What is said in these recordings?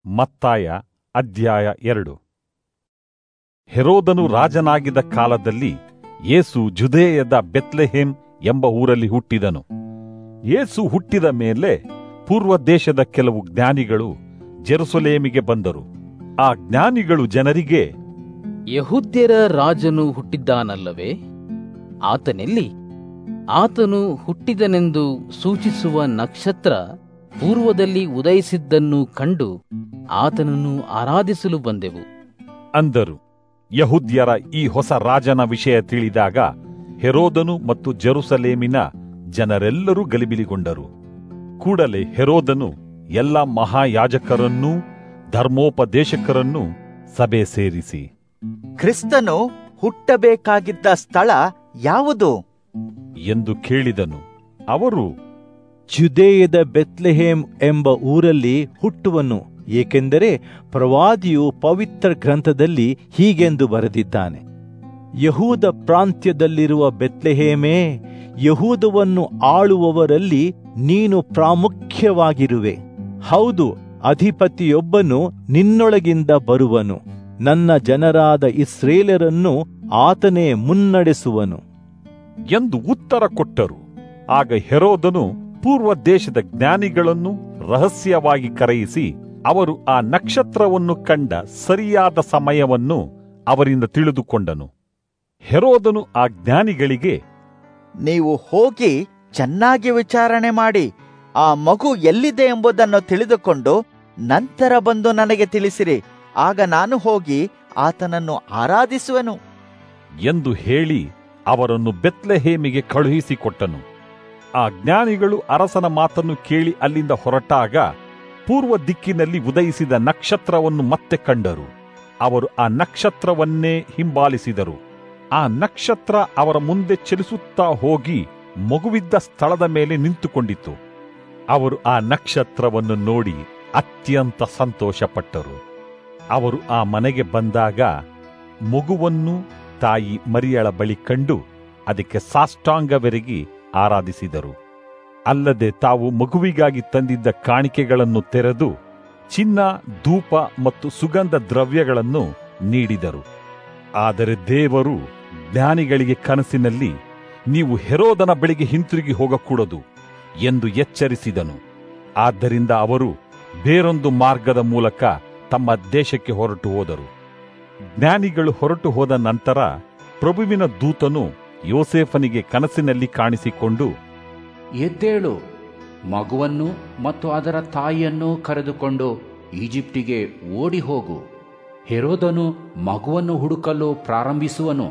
ಮತ್ತಾಯ ಅಧ್ಯಾಯ ಎರಡು ಹೆರೋದನು ರಾಜನಾಗಿದ್ದ ಕಾಲದಲ್ಲಿ ಯೇಸು ಜುದೇಯದ ಬೆತ್ಲೆಹೇಮ್ ಎಂಬ ಊರಲ್ಲಿ ಹುಟ್ಟಿದನು ಯೇಸು ಹುಟ್ಟಿದ ಮೇಲೆ ಪೂರ್ವ ದೇಶದ ಕೆಲವು ಜ್ಞಾನಿಗಳು ಜೆರುಸಲೇಮಿಗೆ ಬಂದರು ಆ ಜ್ಞಾನಿಗಳು ಜನರಿಗೆ ಯಹುದ್ಯರ ರಾಜನು ಹುಟ್ಟಿದ್ದಾನಲ್ಲವೇ ಆತನೆಲ್ಲಿ ಆತನು ಹುಟ್ಟಿದನೆಂದು ಸೂಚಿಸುವ ನಕ್ಷತ್ರ ಪೂರ್ವದಲ್ಲಿ ಉದಯಿಸಿದ್ದನ್ನು ಕಂಡು ಆತನನ್ನು ಆರಾಧಿಸಲು ಬಂದೆವು ಅಂದರು ಯಹುದ್ಯರ ಈ ಹೊಸ ರಾಜನ ವಿಷಯ ತಿಳಿದಾಗ ಹೆರೋದನು ಮತ್ತು ಜೆರುಸಲೇಮಿನ ಜನರೆಲ್ಲರೂ ಗಲಿಬಿಲಿಗೊಂಡರು ಕೂಡಲೇ ಹೆರೋದನು ಎಲ್ಲ ಮಹಾಯಾಜಕರನ್ನೂ ಧರ್ಮೋಪದೇಶಕರನ್ನೂ ಸಭೆ ಸೇರಿಸಿ ಕ್ರಿಸ್ತನು ಹುಟ್ಟಬೇಕಾಗಿದ್ದ ಸ್ಥಳ ಯಾವುದು ಎಂದು ಕೇಳಿದನು ಅವರು ಜುದೇಯದ ಬೆತ್ಲೆಹೇಮ್ ಎಂಬ ಊರಲ್ಲಿ ಹುಟ್ಟುವನು ಏಕೆಂದರೆ ಪ್ರವಾದಿಯು ಪವಿತ್ರ ಗ್ರಂಥದಲ್ಲಿ ಹೀಗೆಂದು ಬರೆದಿದ್ದಾನೆ ಯಹೂದ ಪ್ರಾಂತ್ಯದಲ್ಲಿರುವ ಬೆತ್ಲೆಹೇಮೇ ಯಹೂದವನ್ನು ಆಳುವವರಲ್ಲಿ ನೀನು ಪ್ರಾಮುಖ್ಯವಾಗಿರುವೆ ಹೌದು ಅಧಿಪತಿಯೊಬ್ಬನು ನಿನ್ನೊಳಗಿಂದ ಬರುವನು ನನ್ನ ಜನರಾದ ಇಸ್ರೇಲರನ್ನು ಆತನೇ ಮುನ್ನಡೆಸುವನು ಎಂದು ಉತ್ತರ ಕೊಟ್ಟರು ಆಗ ಹೆರೋದನು ಪೂರ್ವ ದೇಶದ ಜ್ಞಾನಿಗಳನ್ನು ರಹಸ್ಯವಾಗಿ ಕರೆಯಿಸಿ ಅವರು ಆ ನಕ್ಷತ್ರವನ್ನು ಕಂಡ ಸರಿಯಾದ ಸಮಯವನ್ನು ಅವರಿಂದ ತಿಳಿದುಕೊಂಡನು ಹೆರೋದನು ಆ ಜ್ಞಾನಿಗಳಿಗೆ ನೀವು ಹೋಗಿ ಚೆನ್ನಾಗಿ ವಿಚಾರಣೆ ಮಾಡಿ ಆ ಮಗು ಎಲ್ಲಿದೆ ಎಂಬುದನ್ನು ತಿಳಿದುಕೊಂಡು ನಂತರ ಬಂದು ನನಗೆ ತಿಳಿಸಿರಿ ಆಗ ನಾನು ಹೋಗಿ ಆತನನ್ನು ಆರಾಧಿಸುವೆನು ಎಂದು ಹೇಳಿ ಅವರನ್ನು ಬೆತ್ಲೆಹೇಮಿಗೆ ಕಳುಹಿಸಿಕೊಟ್ಟನು ಆ ಜ್ಞಾನಿಗಳು ಅರಸನ ಮಾತನ್ನು ಕೇಳಿ ಅಲ್ಲಿಂದ ಹೊರಟಾಗ ಪೂರ್ವ ದಿಕ್ಕಿನಲ್ಲಿ ಉದಯಿಸಿದ ನಕ್ಷತ್ರವನ್ನು ಮತ್ತೆ ಕಂಡರು ಅವರು ಆ ನಕ್ಷತ್ರವನ್ನೇ ಹಿಂಬಾಲಿಸಿದರು ಆ ನಕ್ಷತ್ರ ಅವರ ಮುಂದೆ ಚಲಿಸುತ್ತಾ ಹೋಗಿ ಮಗುವಿದ್ದ ಸ್ಥಳದ ಮೇಲೆ ನಿಂತುಕೊಂಡಿತು ಅವರು ಆ ನಕ್ಷತ್ರವನ್ನು ನೋಡಿ ಅತ್ಯಂತ ಸಂತೋಷಪಟ್ಟರು ಅವರು ಆ ಮನೆಗೆ ಬಂದಾಗ ಮಗುವನ್ನು ತಾಯಿ ಮರಿಯಳ ಬಳಿ ಕಂಡು ಅದಕ್ಕೆ ಸಾಷ್ಟಾಂಗವೆರಗಿ ಆರಾಧಿಸಿದರು ಅಲ್ಲದೆ ತಾವು ಮಗುವಿಗಾಗಿ ತಂದಿದ್ದ ಕಾಣಿಕೆಗಳನ್ನು ತೆರೆದು ಚಿನ್ನ ಧೂಪ ಮತ್ತು ಸುಗಂಧ ದ್ರವ್ಯಗಳನ್ನು ನೀಡಿದರು ಆದರೆ ದೇವರು ಜ್ಞಾನಿಗಳಿಗೆ ಕನಸಿನಲ್ಲಿ ನೀವು ಹೆರೋದನ ಬಳಿಗೆ ಹಿಂತಿರುಗಿ ಹೋಗಕೂಡದು ಎಂದು ಎಚ್ಚರಿಸಿದನು ಆದ್ದರಿಂದ ಅವರು ಬೇರೊಂದು ಮಾರ್ಗದ ಮೂಲಕ ತಮ್ಮ ದೇಶಕ್ಕೆ ಹೊರಟು ಹೋದರು ಜ್ಞಾನಿಗಳು ಹೊರಟು ಹೋದ ನಂತರ ಪ್ರಭುವಿನ ದೂತನು ಯೋಸೇಫನಿಗೆ ಕನಸಿನಲ್ಲಿ ಕಾಣಿಸಿಕೊಂಡು ಎದ್ದೇಳು ಮಗುವನ್ನು ಮತ್ತು ಅದರ ತಾಯಿಯನ್ನು ಕರೆದುಕೊಂಡು ಈಜಿಪ್ಟಿಗೆ ಓಡಿ ಹೋಗು ಹೆರೋದನು ಮಗುವನ್ನು ಹುಡುಕಲು ಪ್ರಾರಂಭಿಸುವನು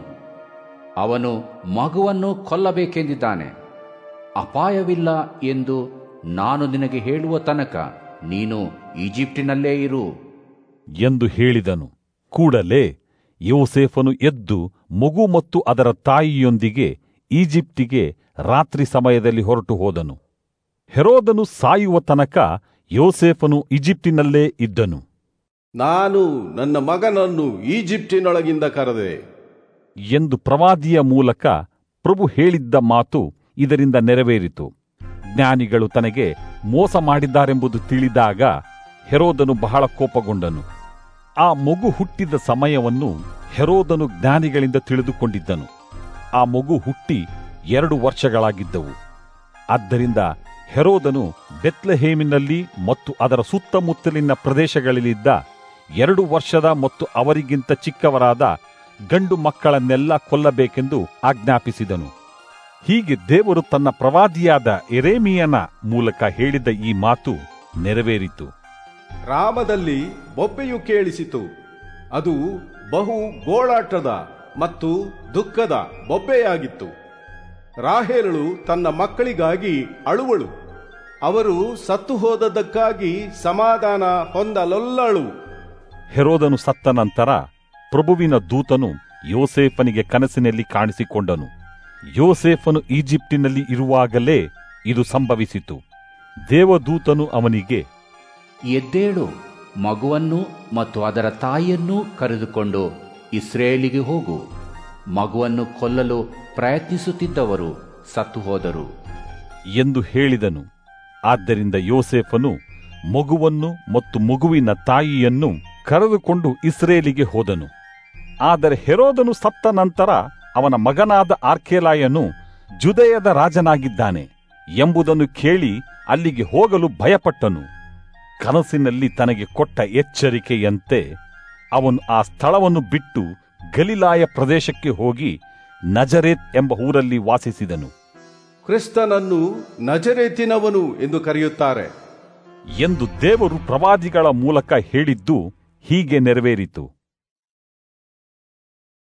ಅವನು ಮಗುವನ್ನು ಕೊಲ್ಲಬೇಕೆಂದಿದ್ದಾನೆ ಅಪಾಯವಿಲ್ಲ ಎಂದು ನಾನು ನಿನಗೆ ಹೇಳುವ ತನಕ ನೀನು ಈಜಿಪ್ಟಿನಲ್ಲೇ ಇರು ಎಂದು ಹೇಳಿದನು ಕೂಡಲೇ ಯೋಸೇಫನು ಎದ್ದು ಮಗು ಮತ್ತು ಅದರ ತಾಯಿಯೊಂದಿಗೆ ಈಜಿಪ್ಟಿಗೆ ರಾತ್ರಿ ಸಮಯದಲ್ಲಿ ಹೊರಟು ಹೋದನು ಹೆರೋದನು ಸಾಯುವ ತನಕ ಯೋಸೇಫನು ಈಜಿಪ್ಟಿನಲ್ಲೇ ಇದ್ದನು ನಾನು ನನ್ನ ಮಗನನ್ನು ಈಜಿಪ್ಟಿನೊಳಗಿಂದ ಕರೆದೆ ಎಂದು ಪ್ರವಾದಿಯ ಮೂಲಕ ಪ್ರಭು ಹೇಳಿದ್ದ ಮಾತು ಇದರಿಂದ ನೆರವೇರಿತು ಜ್ಞಾನಿಗಳು ತನಗೆ ಮೋಸ ಮಾಡಿದ್ದಾರೆಂಬುದು ತಿಳಿದಾಗ ಹೆರೋದನು ಬಹಳ ಕೋಪಗೊಂಡನು ಆ ಮಗು ಹುಟ್ಟಿದ ಸಮಯವನ್ನು ಹೆರೋದನು ಜ್ಞಾನಿಗಳಿಂದ ತಿಳಿದುಕೊಂಡಿದ್ದನು ಆ ಮಗು ಹುಟ್ಟಿ ಎರಡು ವರ್ಷಗಳಾಗಿದ್ದವು ಆದ್ದರಿಂದ ಹೆರೋದನು ಬೆತ್ಲೆಹೇಮಿನಲ್ಲಿ ಮತ್ತು ಅದರ ಸುತ್ತಮುತ್ತಲಿನ ಪ್ರದೇಶಗಳಲ್ಲಿದ್ದ ಎರಡು ವರ್ಷದ ಮತ್ತು ಅವರಿಗಿಂತ ಚಿಕ್ಕವರಾದ ಗಂಡು ಮಕ್ಕಳನ್ನೆಲ್ಲ ಕೊಲ್ಲಬೇಕೆಂದು ಆಜ್ಞಾಪಿಸಿದನು ಹೀಗೆ ದೇವರು ತನ್ನ ಪ್ರವಾದಿಯಾದ ಎರೇಮಿಯನ ಮೂಲಕ ಹೇಳಿದ ಈ ಮಾತು ನೆರವೇರಿತು ರಾಮದಲ್ಲಿ ಬೊಬ್ಬೆಯು ಕೇಳಿಸಿತು ಅದು ಬಹು ಗೋಳಾಟದ ಮತ್ತು ದುಃಖದ ಬೊಬ್ಬೆಯಾಗಿತ್ತು ರಾಹೇಲಳು ತನ್ನ ಮಕ್ಕಳಿಗಾಗಿ ಅಳುವಳು ಅವರು ಸತ್ತು ಹೋದದ್ದಕ್ಕಾಗಿ ಸಮಾಧಾನ ಹೊಂದಲೊಲ್ಲಳು ಹೆರೋದನು ಸತ್ತ ನಂತರ ಪ್ರಭುವಿನ ದೂತನು ಯೋಸೇಫನಿಗೆ ಕನಸಿನಲ್ಲಿ ಕಾಣಿಸಿಕೊಂಡನು ಯೋಸೇಫನು ಈಜಿಪ್ಟಿನಲ್ಲಿ ಇರುವಾಗಲೇ ಇದು ಸಂಭವಿಸಿತು ದೇವದೂತನು ಅವನಿಗೆ ಎದ್ದೇಳು ಮಗುವನ್ನು ಮತ್ತು ಅದರ ತಾಯಿಯನ್ನು ಕರೆದುಕೊಂಡು ಇಸ್ರೇಲಿಗೆ ಹೋಗು ಮಗುವನ್ನು ಕೊಲ್ಲಲು ಪ್ರಯತ್ನಿಸುತ್ತಿದ್ದವರು ಸತ್ತು ಹೋದರು ಎಂದು ಹೇಳಿದನು ಆದ್ದರಿಂದ ಯೋಸೇಫನು ಮಗುವನ್ನು ಮತ್ತು ಮಗುವಿನ ತಾಯಿಯನ್ನು ಕರೆದುಕೊಂಡು ಇಸ್ರೇಲಿಗೆ ಹೋದನು ಆದರೆ ಹೆರೋದನು ಸತ್ತ ನಂತರ ಅವನ ಮಗನಾದ ಆರ್ಕೇಲಾಯನು ಜುದೆಯದ ರಾಜನಾಗಿದ್ದಾನೆ ಎಂಬುದನ್ನು ಕೇಳಿ ಅಲ್ಲಿಗೆ ಹೋಗಲು ಭಯಪಟ್ಟನು ಕನಸಿನಲ್ಲಿ ತನಗೆ ಕೊಟ್ಟ ಎಚ್ಚರಿಕೆಯಂತೆ ಅವನು ಆ ಸ್ಥಳವನ್ನು ಬಿಟ್ಟು ಗಲಿಲಾಯ ಪ್ರದೇಶಕ್ಕೆ ಹೋಗಿ ನಜರೇತ್ ಎಂಬ ಊರಲ್ಲಿ ವಾಸಿಸಿದನು ಕ್ರಿಸ್ತನನ್ನು ನಜರೇತಿನವನು ಎಂದು ಕರೆಯುತ್ತಾರೆ ಎಂದು ದೇವರು ಪ್ರವಾದಿಗಳ ಮೂಲಕ ಹೇಳಿದ್ದು ಹೀಗೆ ನೆರವೇರಿತು